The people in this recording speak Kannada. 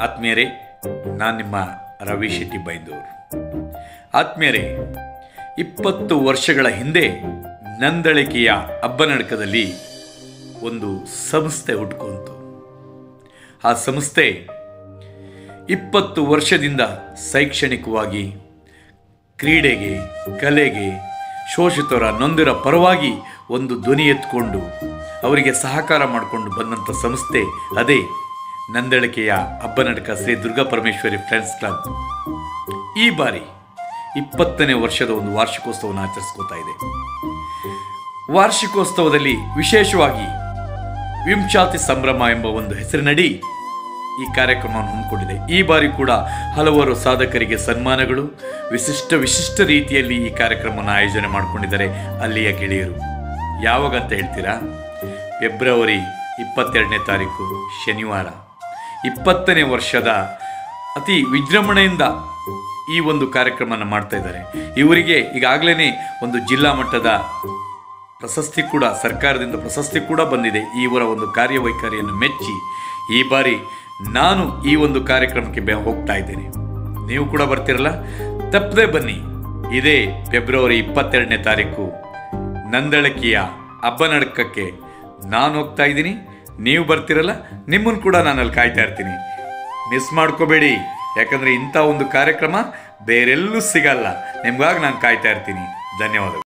ಆತ್ಮೀಯರೇ ನಾನು ನಿಮ್ಮ ರವಿ ಶೆಟ್ಟಿ ಬೈಂದೂರು ಆತ್ಮೀಯರೇ ಇಪ್ಪತ್ತು ವರ್ಷಗಳ ಹಿಂದೆ ನಂದಳಿಕೆಯ ಹಬ್ಬನಡಕದಲ್ಲಿ ಒಂದು ಸಂಸ್ಥೆ ಹುಟ್ಕೊಂತು ಆ ಸಂಸ್ಥೆ ಇಪ್ಪತ್ತು ವರ್ಷದಿಂದ ಶೈಕ್ಷಣಿಕವಾಗಿ ಕ್ರೀಡೆಗೆ ಕಲೆಗೆ ಶೋಷಿತರ ನೊಂದರ ಪರವಾಗಿ ಒಂದು ಧ್ವನಿ ಎತ್ಕೊಂಡು ಅವರಿಗೆ ಸಹಕಾರ ಮಾಡಿಕೊಂಡು ಬಂದಂಥ ಸಂಸ್ಥೆ ಅದೇ ನಂದಳಿಕೆಯ ಹಬ್ಬನಡಕ ಶ್ರೀ ದುರ್ಗಾ ಪರಮೇಶ್ವರಿ ಫ್ರೆಂಡ್ಸ್ ಕ್ಲಬ್ ಈ ಬಾರಿ ಇಪ್ಪತ್ತನೇ ವರ್ಷದ ಒಂದು ವಾರ್ಷಿಕೋತ್ಸವವನ್ನು ಆಚರಿಸ್ಕೋತಾ ಇದೆ ವಾರ್ಷಿಕೋತ್ಸವದಲ್ಲಿ ವಿಶೇಷವಾಗಿ ವಿಂಶಾತಿ ಸಂಭ್ರಮ ಎಂಬ ಒಂದು ಹೆಸರಿನಡಿ ಈ ಕಾರ್ಯಕ್ರಮವನ್ನು ಹಮ್ಮಿಕೊಂಡಿದೆ ಈ ಬಾರಿ ಕೂಡ ಹಲವಾರು ಸಾಧಕರಿಗೆ ಸನ್ಮಾನಗಳು ವಿಶಿಷ್ಟ ವಿಶಿಷ್ಟ ರೀತಿಯಲ್ಲಿ ಈ ಕಾರ್ಯಕ್ರಮವನ್ನು ಆಯೋಜನೆ ಮಾಡಿಕೊಂಡಿದ್ದಾರೆ ಅಲ್ಲಿಯ ಗೆಳೆಯರು ಯಾವಾಗ ಅಂತ ಹೇಳ್ತೀರಾ ಫೆಬ್ರವರಿ ಇಪ್ಪತ್ತೆರಡನೇ ತಾರೀಕು ಶನಿವಾರ ಇಪ್ಪತ್ತನೇ ವರ್ಷದ ಅತಿ ವಿಜೃಂಭಣೆಯಿಂದ ಈ ಒಂದು ಕಾರ್ಯಕ್ರಮವನ್ನು ಮಾಡ್ತಾ ಇದ್ದಾರೆ ಇವರಿಗೆ ಈಗಾಗಲೇ ಒಂದು ಜಿಲ್ಲಾ ಮಟ್ಟದ ಪ್ರಶಸ್ತಿ ಕೂಡ ಸರ್ಕಾರದಿಂದ ಪ್ರಶಸ್ತಿ ಕೂಡ ಬಂದಿದೆ ಇವರ ಒಂದು ಕಾರ್ಯವೈಖರಿಯನ್ನು ಮೆಚ್ಚಿ ಈ ಬಾರಿ ನಾನು ಈ ಒಂದು ಕಾರ್ಯಕ್ರಮಕ್ಕೆ ಬೆ ಹೋಗ್ತಾ ಇದ್ದೇನೆ ನೀವು ಕೂಡ ಬರ್ತಿರಲ್ಲ ತಪ್ಪದೆ ಬನ್ನಿ ಇದೇ ಫೆಬ್ರವರಿ ಇಪ್ಪತ್ತೆರಡನೇ ತಾರೀಕು ನಂದಳಕಿಯ ಹಬ್ಬ ನಡಕಕ್ಕೆ ನಾನು ಹೋಗ್ತಾ ಇದ್ದೀನಿ ನೀವು ಬರ್ತಿರಲ್ಲ ನಿಮ್ಮನ್ನು ಕೂಡ ನಾನು ಅಲ್ಲಿ ಕಾಯ್ತಾ ಇರ್ತೀನಿ ಮಿಸ್ ಮಾಡ್ಕೋಬೇಡಿ ಯಾಕಂದರೆ ಇಂಥ ಒಂದು ಕಾರ್ಯಕ್ರಮ ಬೇರೆಲ್ಲೂ ಸಿಗಲ್ಲ ನಿಮ್ಗಾಗಿ ನಾನು ಕಾಯ್ತಾ ಇರ್ತೀನಿ ಧನ್ಯವಾದಗಳು